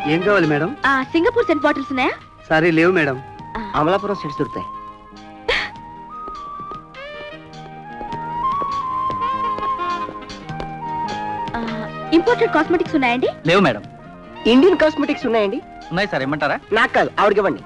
ఏం కావాలి మేడం ఆ సింగపూర్ సెంట్ బాటిల్స్ ఉన్నాయా సారీ లేవు మేడం అమలాపురం సెట్స్ దొరుకుతాయి ఇంపోర్టెడ్ కాస్మెటిక్స్ ఉన్నాయండి లేవు మేడం ఇండియన్ కాస్మెటిక్స్ ఉన్నాయండి ఉన్నాయి సార్ ఇమ్మంటారా నాకు కాదు ఆవిడకి ఇవ్వండి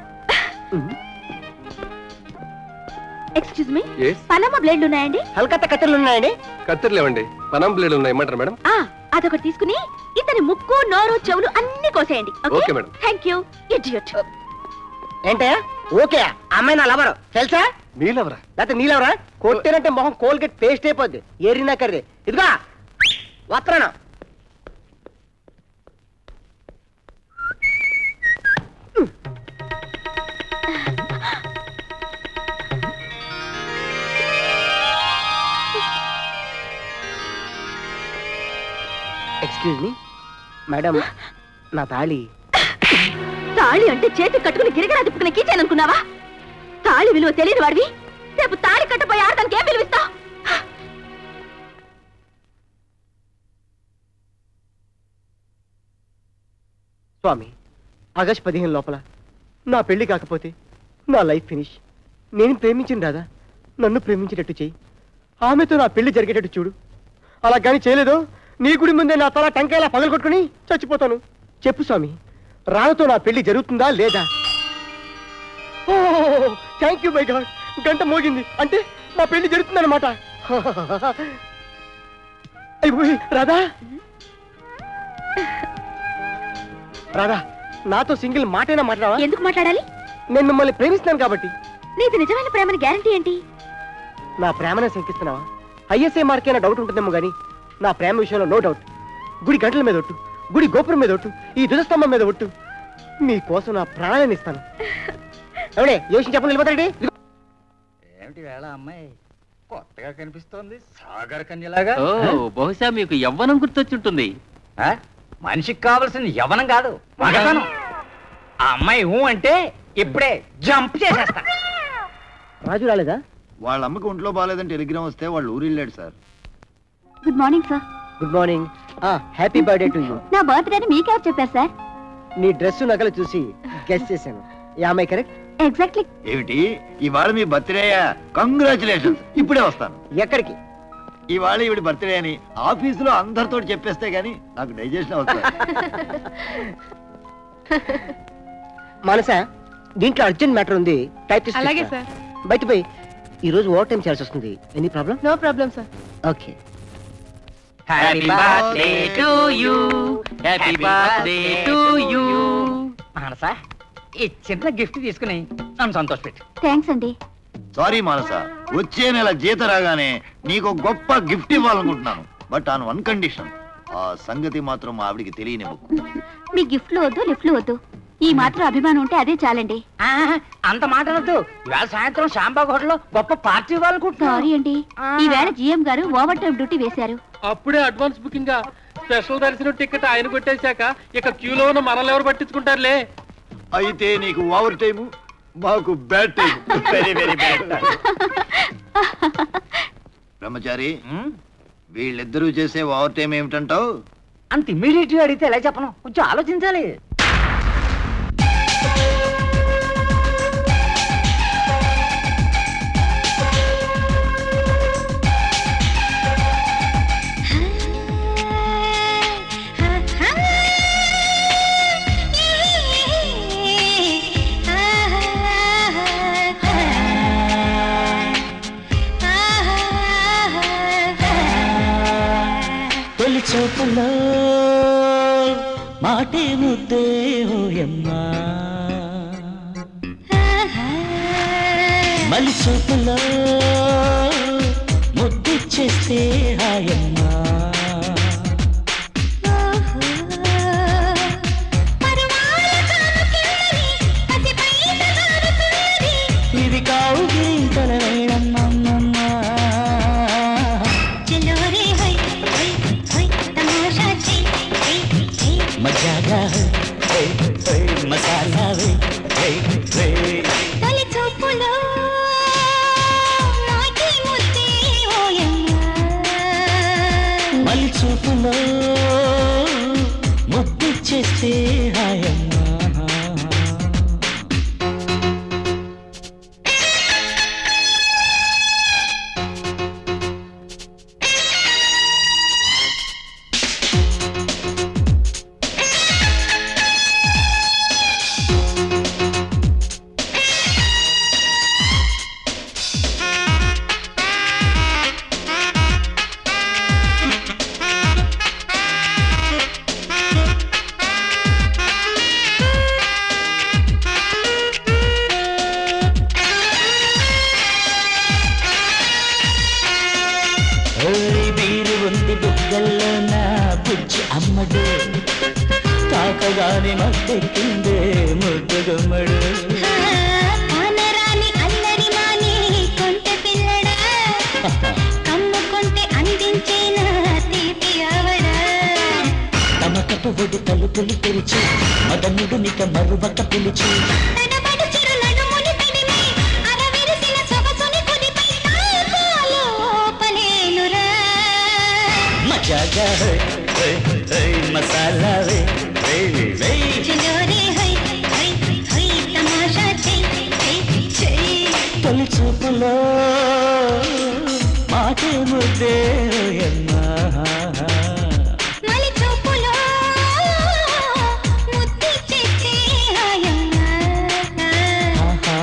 ఎక్స్క్యూజ్ మీ పనామా బ్లేడ్లు ఉన్నాయండి కలకత్తా కత్తెరలు ఉన్నాయండి కత్తిరి లేవండి పనం ప్లేట్లు ఉన్నాయి ఏమంటారు మేడం ఆ అదొకటి తీసుకుని ఇతని ముక్కు నోరు చెవులు అన్ని కోసేయండి okay madam. Thank you idiot ఏంటే ఓకే అమ్మాయి నా లవర్ తెలుసా మీలెవరా లేకపోతే నీలెవరా కొట్టినంటే మొహం కోల్గేట్ పేస్ట్ అయిపోద్ది ఏరినా కర్రీ ఇదిగా వస్త్రాను ఎక్స్క్యూజ్ మీ మేడం నా తాళి తాళి అంటే చేతి కట్టుకుని గిరగరా తిప్పుకునే కీచాను అనుకున్నావా తాళి విలువ తెలియని వాడివి రేపు తాళి కట్టపోయి ఆడటానికి ఏం విలువిస్తావు స్వామి ఆగస్ట్ పదిహేను లోపల నా పెళ్లి కాకపోతే నా లైఫ్ ఫినిష్ నేను ప్రేమించిన రాదా నన్ను ప్రేమించేటట్టు చెయ్యి ఆమెతో నా పెళ్లి జరిగేటట్టు చూడు అలా కానీ చేయలేదో నీ గుడి ముందే నా తల టంకాయలా పగలగొట్టుకుని చచ్చిపోతాను చెప్పు స్వామి రానతో నా పెళ్లి జరుగుతుందా లేదా oh thank you my god గంట మోగింది అంటే నా పెళ్లి జరుగుతుందన్నమాట అయిపోయి రాధా రాధా నాతో సింగిల్ మాటైనా మాట్లాడవా ఎందుకు మాట్లాడాలి నేను మిమ్మల్ని ప్రేమిస్తున్నాను కాబట్టి నీది నిజమైన ప్రేమని గ్యారంటీ ఏంటి నా ప్రేమనే శంకిస్తున్నావా ఐఎస్ఐ మార్కైనా డౌట్ ఉంటుందేమో గానీ నా ప్రేమ విషయంలో నో డౌట్ గుడి గంటల మీద ఒట్టు గుడి గోపురం మీద ఒట్టు ఈ ధ్వజస్తంభం మీద ఒట్టు నీ కోసం నా ప్రాణాన్ని ఇస్తాను ఎవడే యోచించి చెప్పండి వెళ్ళిపోతాడు ఏమిటి వేళ అమ్మాయి కొత్తగా కనిపిస్తోంది సాగర్ కన్యలాగా ఓ బహుశా మీకు యవ్వనం గుర్తొచ్చుంటుంది ఆ? మనిషికి కావలసింది యవనం కాదు మగతనం ఆ అమ్మాయి ఊ అంటే ఇప్పుడే జంప్ చేసేస్తా రాజు రాలేదా వాళ్ళ అమ్మకి ఒంట్లో బాగాలేదని టెలిగ్రామ్ వస్తే వాళ్ళు ఊరిల్లాడు sir good morning sir good morning happy birthday to you నా బర్త్డే మీకెవరు చెప్పారు సార్ నీ డ్రెస్ నగలు చూసి గెస్ చేశాను యామై కరెక్ట్ ఎగ్జాక్ట్లీ ఏమిటి ఇవాళ మీ బర్త్డేయా కంగ్రాచులేషన్స్ ఇప్పుడే వస్తాను ఎక్కడికి ఇవాళ ఇవిడి బర్త్డే అని ఆఫీసులో అందరితో చెప్పేస్తే గానీ నాకు డైజెషన్ అవుతుంది మనసా దీంట్లో అర్జెంట్ మ్యాటర్ ఉంది టైప్ చేసి అలాగే తీసుకురా. సార్ బయట పోయి ఈ రోజు ఓవర్ టైం చేయాల్సి వస్తుంది any problem no problem sir okay happy birthday to you happy birthday to you Manasa ఈ చిన్న గిఫ్ట్ తీసుకుని నన్ను సంతోషపెట్టు థ్యాంక్స్ అండి సారీ మానస వచ్చే నెల జీత రాగానే నీకు గొప్ప గిఫ్ట్ ఇవ్వాలనుకుంటున్నాను బట్ ఆన్ వన్ కండిషన్ ఆ సంగతి మాత్రం మా ఆవిడికి తెలియనివ్వకు మీ గిఫ్ట్లు వద్దు లిఫ్ట్లు వద్దు ఈ మాత్రం అభిమానం ఉంటే అదే చాలండి ఆ, అంత మాట అనొద్దు ఇవాళ సాయంత్రం శాంబాగ్ హోటల్లో గొప్ప పార్టీ ఇవ్వాలనుకుంటున్నాను సారీ అండి ఈవేళ జిఎం గారు ఓవర్ టైం డ్యూటీ వేశారు అప్పుడే అడ్వాన్స్ బుకింగ్ గా స్పెషల్ దర్శనం టికెట్ ఆయన కొట్టేశాక ఇక క్యూలో ఉన్న మనల్ని ఎవరు పట్టించుకుంటారులే అయితే నీకు ఓవర్ టైము మాకు bad time very very bad బ్రహ్మచారి వీళ్ళిద్దరూ చేసే ఓవర్ టైం ఏమిటంటావు అంత ఇమ్మీడియట్ గా అడిగితే ఎలా చెప్పను కొంచెం ఆలోచించాలి తొలి చూపులో మాటే ముద్దే ఓయమ్మా మలి చూపులో ముద్దిచ్చేస్తే హాయమ్మా ఇది కావు గింతల వేళమ్మమ్మమ్మా మజాగా హై, హై, మసాలా హై, హై, హై. మలి చూపులో ముద్దిచ్చే ముచ్చేస్తే హాయమ్మా ఓరి బీరు ఉంది బుగ్గల్లో నా బుజ్జి అమ్మడు తాకగానే మద్దెక్కిందే ముద్దు గుమ్మడు ఆనరాని అల్లరి మాని కొంటె పిల్లడా కమ్ముకుంటే అందించేనా తీపి ఆవడా తమకపు ఒడి తలుపులు తెరిచి మదనుడు నిక మరువక పిలిచి తడబడు చిరు నడుముని తడిమి అరవిరిసిన సొగసుని కుదిపై లోపలేనురా మజాగా హై, హై, హై, మసాలా వే, వే, వే. చిలోరే హై హై హై తమాషా చెయ్ చెయ్ చెయ్ తొలి చూపులో మాటే ముద్దే ఓయమ్మా. మలి చూపులో ముద్దు చెట్టే హాయమ్మా ఆహా.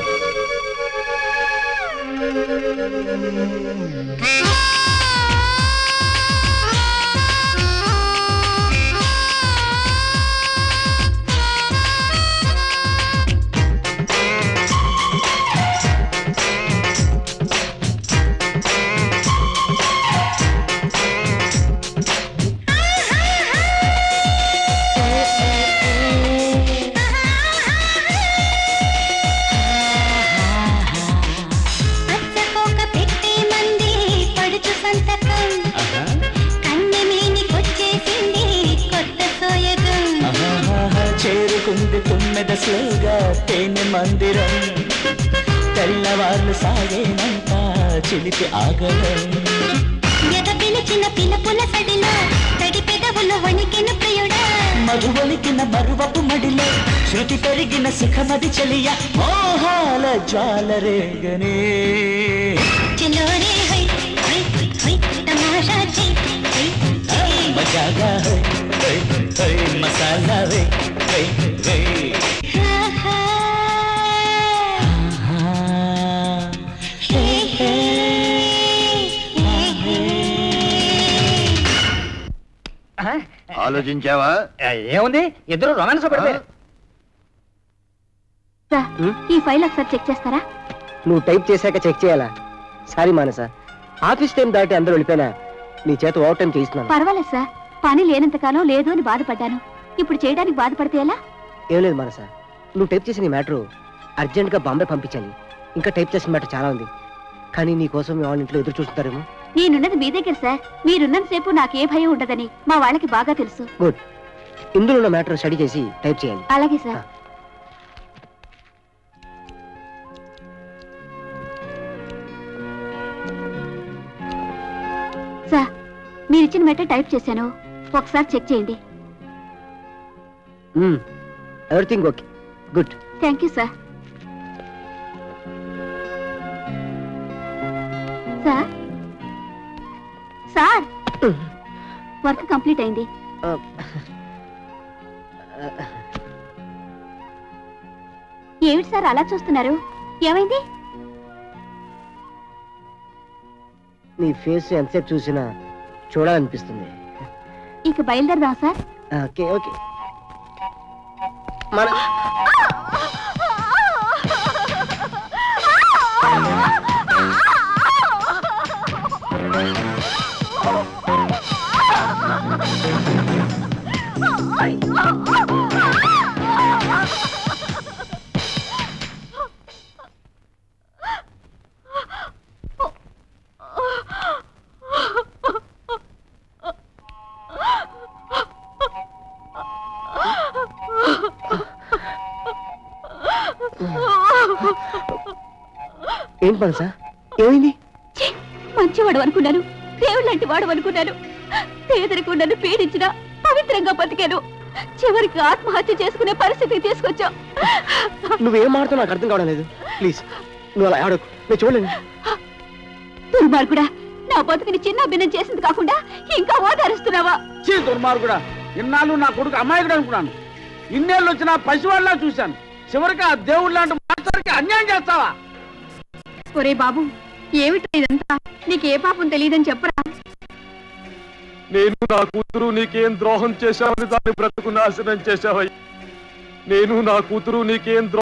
అచ్చపోక పెట్టే మంది పడుచు సంతకం కన్నె మేనికొచ్చేసింది కొత్త సోయగం ఆహాహా, చేరుకుంది తుమ్మెద స్లోగా తేనె మందిరం తెల్లవార్లు సాగేనంట చిలిపి ఆగడం ఎద పిలిచిన పిలుపుల సడిలో తడి పెదవులు వణికిన ప్రియుడా మధువలికిన మరువపు మడిలో శృతి పెరిగిన సుఖమది చెలియ మోహాల జ్వాల రేగనే చిలోరే హై హై హై తమాషా చెయ్ చెయ్ చెయ్ మజాగా హై, హై, హై, మసాలా వే, వే, వే. ఆహా ఆహా, హే, హే, హే. ఆ? ఆలోచించావా ఆ, ఏముంది ఇద్దరు రొమాన్స్ పడిపోయారు సార్ ఈ ఫైల్ ఒకసారి చెక్ చేస్తారా నువ్వు టైప్ చేశాక చెక్ చేయాలా సారీ మానస ఆఫీస్ టైం దాటి అందరూ వెళ్ళిపోయినా నీ చేత ఓవర్ టైం చేయిస్తున్నాను పర్వాలేదు సార్ పని లేనంత కాలం లేదు అని బాధపడ్డాను ఇప్పుడు చేయడానికి బాధపడితే ఎలా ఏం లేదు మానస నువ్వు టైప్ చేసిన ఈ మ్యాటర్ అర్జెంట్గా బాంబే పంపించాలి ఇంకా టైప్ చేసిన మ్యాటర్ చాలా ఉంది కానీ నీ కోసం మీ వాళ్ళ ఇంట్లో ఎదురు చూస్తుంటారేమో నేనున్నది మీ దగ్గర సార్ మీరున్నంత సేపు నాకే భయం ఉండదని మా వాళ్ళకి బాగా తెలుసు గుడ్ ఇందులో ఉన్న మ్యాటర్ స్టడీ చేసి టైప్ చేయాలి అలాగే సార్ సార్ మీరిచ్చిన మెటర్ టైప్ చేశాను ఒకసారి చెక్ చేయండి everything okay good thank you sir sir sir work complete అయింది ఏమిటి సార్ అలా చూస్తున్నారు ఏమైంది నీ ఫేస్ ఎంతసేపు చూసినా చూడాలనిపిస్తుంది ఇక బయలుదేరదాం సార్ ఓకే ఓకే మన ఏంటి మనసా ఏమైంది ఛీ! మంచివాడు అనుకున్నాను దేవుడు లాంటి వాడు అనుకున్నాను పేదరికం నన్ను పీడించిన పవిత్రంగా బతికాను చివరికి ఆత్మహత్య చేసుకునే పరిస్థితికి తీసుకొచ్చావు నువ్వేం మాడుతావు నాకు అర్థం కావడం లేదు ప్లీజ్ నువ్వు అలా ఆడకు నేను చూడలేను దుర్మార్గుడా నా బతుకుని చిన్న భిన్నం చేసింది కాకుండా ఇంకా ఓదారుస్తున్నావా చీ దుర్మార్గుడా ఇన్నాళ్ళు నా కొడుకు అమాయకుడు అనుకున్నాను ఇన్నేళ్ళు వచ్చినా పసివాళ్ళ చూశాను చివరికి ఆ దేవుడు లాంటి మాస్టర్కి అన్యాయం చేస్తావా ఒరే బాబు ఏమిటో ఇదంతా నీకే పాపం తెలియదని చెప్పరా నేను నా కూతురు నీకేం ద్రోహం చేశావని దాన్ని బ్రతుకు నాశనం చేశావయ్య నేను నా కూతురు నీకేం ద్రోహం